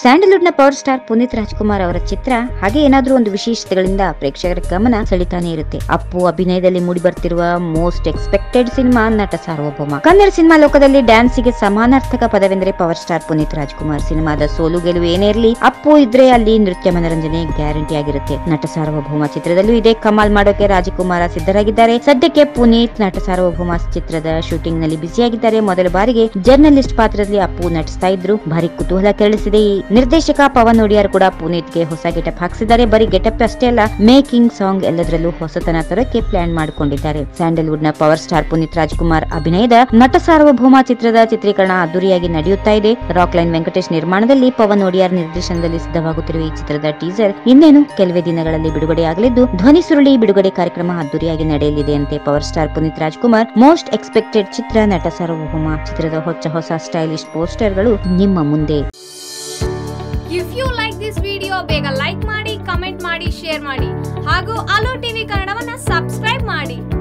Sandalwood ನ power star Puneeth Rajkumar ಅವರ ಚಿತ್ರ ಹಾಗೆ ಏನಾದ್ರೂ ಒಂದು ವಿಶೇಷತೆಗಳಿಂದ ಪ್ರೇಕ್ಷಕರ ಗಮನ ಸೆಳಿತಾನೆ ಇರುತ್ತೆ ಅಪ್ಪು ಅಭಿನಯದಲ್ಲಿ ಮೂಡಿ ಬರ್ತಿರುವ most expected cinema Nata Sarvabhouma Kannada cinema ಲೋಕದಲ್ಲಿ ಡ್ಯಾನ್ಸಿಗೆ ಸಮಾನಾರ್ಥಕ ಪದವೆಂದರೆ ಪವರ್ ಸ್ಟಾರ್ ಪುನೀತ್ ರಾಜ್ಕುಮಾರ್ ಸಿನಿಮಾದ ಸೋಲು ಗೆಲುವು ಏನೇ ಇರಲಿ ಅಪ್ಪು ಇದ್ರೆ ಅಲ್ಲಿ ನೃತ್ಯ ಮನರಂಜನೆ ಗ್ಯಾರಂಟಿ ಆಗಿರುತ್ತೆ ನಟ ಸಾರ್ವಭೌಮ ಚಿತ್ರದಲ್ಲೂ ಇದೇ ಕಮಾಲ್ ಮಾಡೋಕೆ ರಾಜಕುಮಾರ ಸಿದ್ಧರಾಗಿದ್ದಾರೆ ಸದ್ಯಕ್ಕೆ ಪುನೀತ್ ನಟ ಸಾರ್ವಭೌಮ ಚಿತ್ರದ ಶೂಟಿಂಗ್ ನಲ್ಲಿ ಬ್ಯುಸಿಯಾಗಿದ್ದಾರೆ ಮೊದಲ ಬಾರಿಗೆ ಜರ್ನಲಿಸ್ಟ್ ಪಾತ್ರದಲ್ಲಿ ಅಪ್ಪು ನಟಿಸ್ತಾ ಇದ್ರು ಭಾರಿ ಕುತೂಹಲ ಕೆರಳಿಸಿದೆ ಈ ನಿರ್ದೇಶಕ ಪವನ್ ಒಡಿಯಾರ್ ಕೂಡ ಪುನೀತ್ಗೆ ಹೊಸ ಗೆಟಪ್ ಹಾಕ್ಸಿದ್ದಾರೆ ಬರೀ ಗೆಟಪ್ ಅಷ್ಟೇ ಅಲ್ಲ ಮೇಕಿಂಗ್ ಸಾಂಗ್ ಎಲ್ಲದರಲ್ಲೂ ಹೊಸತನ ತರಕ್ಕೆ ಪ್ಲಾನ್ ಮಾಡಿಕೊಂಡಿದ್ದಾರೆ ಸ್ಯಾಂಡಲ್ವುಡ್ ನ ಪವರ್ ಸ್ಟಾರ್ ಪುನೀತ್ ರಾಜ್ಕುಮಾರ್ ಅಭಿನಯದ ನಟ ಸಾರ್ವಭೌಮ ಚಿತ್ರದ ಚಿತ್ರೀಕರಣ ಅದ್ದೂರಿಯಾಗಿ ನಡೆಯುತ್ತಾ ಇದೆ ರಾಕ್ ಲೈನ್ ವೆಂಕಟೇಶ್ ನಿರ್ಮಾಣದಲ್ಲಿ ಪವನ್ ಒಡಿಯಾರ್ ನಿರ್ದೇಶನದಲ್ಲಿ ಸಿದ್ಧವಾಗುತ್ತಿರುವ ಈ ಚಿತ್ರದ ಟೀಸರ್ ಇನ್ನೇನು ಕೆಲವೇ ದಿನಗಳಲ್ಲಿ ಬಿಡುಗಡೆಯಾಗಲಿದ್ದು ಧ್ವನಿ ಸುರುಳಿ ಬಿಡುಗಡೆ ಕಾರ್ಯಕ್ರಮ ಅದ್ದೂರಿಯಾಗಿ ನಡೆಯಲಿದೆ ಅಂತೆ power star Puneeth Rajkumar most expected ಚಿತ್ರ ನಟ ಸಾರ್ವಭೌಮ ಚಿತ್ರದ ಹೊಚ್ಚ ಹೊಸ ಸ್ಟೈಲಿಶ್ ಪೋಸ್ಟರ್ಗಳು ನಿಮ್ಮ ಮುಂದೆ if you like this video ಬೇಗ ಲೈಕ್ ಮಾಡಿ ಕಮೆಂಟ್ ಮಾಡಿ ಶೇರ್ ಮಾಡಿ ಹಾಗೂ ಅಲೋ ಟಿವಿ ಕನ್ನಡವನ್ನ ಸಬ್ಸ್ಕ್ರೈಬ್ ಮಾಡಿ